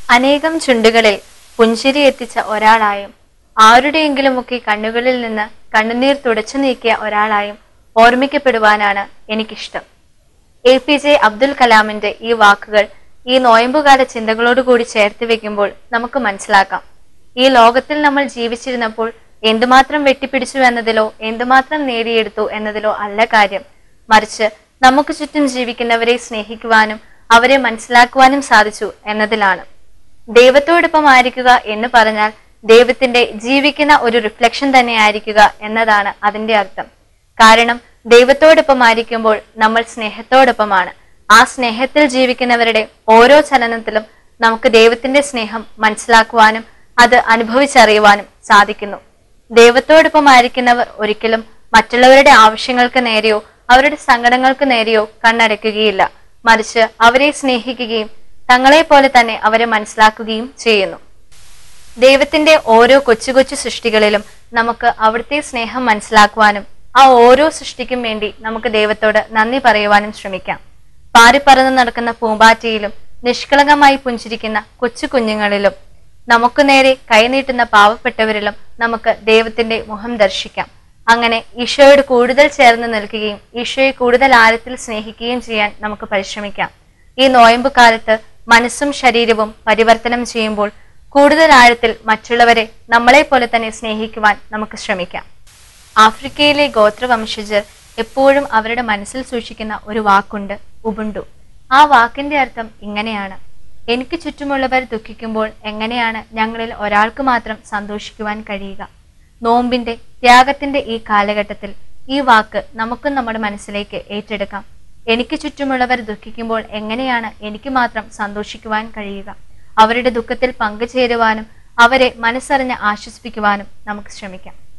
അനേകം ചുണ്ടുകളിൽ പുഞ്ചിരി എത്തിച്ച ഒരാളായും ആരുടെയെങ്കിലുമൊക്കെ കണ്ണുകളിൽ നിന്ന് കണ്ണുനീർ തുടച്ചു നീക്കിയ ഒരാളായും ഓർമ്മിക്കപ്പെടുവാനാണ് എനിക്കിഷ്ടം എ പി ജെ അബ്ദുൽ കലാമിന്റെ ഈ വാക്കുകൾ ഈ നോയമ്പുകാല ചിന്തകളോടുകൂടി ചേർത്ത് വെക്കുമ്പോൾ നമുക്ക് മനസ്സിലാക്കാം ഈ ലോകത്തിൽ നമ്മൾ ജീവിച്ചിരുന്നപ്പോൾ എന്തുമാത്രം വെട്ടിപ്പിടിച്ചു എന്നതിലോ എന്തുമാത്രം നേടിയെടുത്തു എന്നതിലോ അല്ല കാര്യം മറിച്ച് നമുക്ക് ചുറ്റും ജീവിക്കുന്നവരെ സ്നേഹിക്കുവാനും അവരെ മനസ്സിലാക്കുവാനും സാധിച്ചു എന്നതിലാണ് ദൈവത്തോടൊപ്പം ആയിരിക്കുക എന്ന് പറഞ്ഞാൽ ദൈവത്തിന്റെ ജീവിക്കുന്ന ഒരു റിഫ്ലക്ഷൻ തന്നെ ആയിരിക്കുക എന്നതാണ് അതിന്റെ അർത്ഥം കാരണം ദൈവത്തോടൊപ്പം ആയിരിക്കുമ്പോൾ നമ്മൾ സ്നേഹത്തോടൊപ്പമാണ് ആ സ്നേഹത്തിൽ ജീവിക്കുന്നവരുടെ ഓരോ ചലനത്തിലും നമുക്ക് ദൈവത്തിന്റെ സ്നേഹം മനസ്സിലാക്കുവാനും അത് അനുഭവിച്ചറിയുവാനും സാധിക്കുന്നു ദൈവത്തോടൊപ്പം ആയിരിക്കുന്നവർ ഒരിക്കലും മറ്റുള്ളവരുടെ ആവശ്യങ്ങൾക്ക് നേരെയോ അവരുടെ സങ്കടങ്ങൾക്ക് നേരെയോ കണ്ണടയ്ക്കുകയില്ല മറിച്ച് അവരെ സ്നേഹിക്കുകയും തങ്ങളെ പോലെ തന്നെ അവരെ മനസ്സിലാക്കുകയും ചെയ്യുന്നു ദൈവത്തിന്റെ ഓരോ കൊച്ചു കൊച്ചു സൃഷ്ടികളിലും നമുക്ക് അവിടുത്തെ സ്നേഹം മനസ്സിലാക്കുവാനും ആ ഓരോ സൃഷ്ടിക്കും വേണ്ടി നമുക്ക് ദൈവത്തോട് നന്ദി പറയുവാനും ശ്രമിക്കാം പാറിപ്പറന്ന് നടക്കുന്ന പൂമ്പാറ്റയിലും നിഷ്കളങ്കമായി പുഞ്ചിരിക്കുന്ന കൊച്ചു കുഞ്ഞുങ്ങളിലും നമുക്ക് നേരെ കൈനീട്ടുന്ന പാവപ്പെട്ടവരിലും നമുക്ക് ദൈവത്തിന്റെ മുഖം ദർശിക്കാം അങ്ങനെ ഈശോയോട് കൂടുതൽ ചേർന്ന് നിൽക്കുകയും ഈശോയെ കൂടുതൽ ആഴത്തിൽ സ്നേഹിക്കുകയും ചെയ്യാൻ നമുക്ക് പരിശ്രമിക്കാം ഈ നോയമ്പ് കാലത്ത് മനസ്സും ശരീരവും പരിവർത്തനം ചെയ്യുമ്പോൾ കൂടുതൽ ആഴത്തിൽ മറ്റുള്ളവരെ നമ്മളെ പോലെ തന്നെ സ്നേഹിക്കുവാൻ നമുക്ക് ശ്രമിക്കാം ആഫ്രിക്കയിലെ ഗോത്രവംശജർ എപ്പോഴും അവരുടെ മനസ്സിൽ സൂക്ഷിക്കുന്ന ഒരു വാക്കുണ്ട് ഉബുണ്ടു ആ വാക്കിന്റെ അർത്ഥം ഇങ്ങനെയാണ് എനിക്ക് ചുറ്റുമുള്ളവർ ദുഃഖിക്കുമ്പോൾ എങ്ങനെയാണ് ഞങ്ങളിൽ ഒരാൾക്ക് മാത്രം സന്തോഷിക്കുവാൻ കഴിയുക നോമ്പിന്റെ ത്യാഗത്തിന്റെ ഈ കാലഘട്ടത്തിൽ ഈ വാക്ക് നമുക്കും നമ്മുടെ മനസ്സിലേക്ക് ഏറ്റെടുക്കാം എനിക്ക് ചുറ്റുമുള്ളവർ ദുഃഖിക്കുമ്പോൾ എങ്ങനെയാണ് എനിക്ക് മാത്രം സന്തോഷിക്കുവാൻ കഴിയുക അവരുടെ ദുഃഖത്തിൽ പങ്കുചേരുവാനും അവരെ മനസ്സറിഞ്ഞ് ആശ്വസിപ്പിക്കുവാനും നമുക്ക് ശ്രമിക്കാം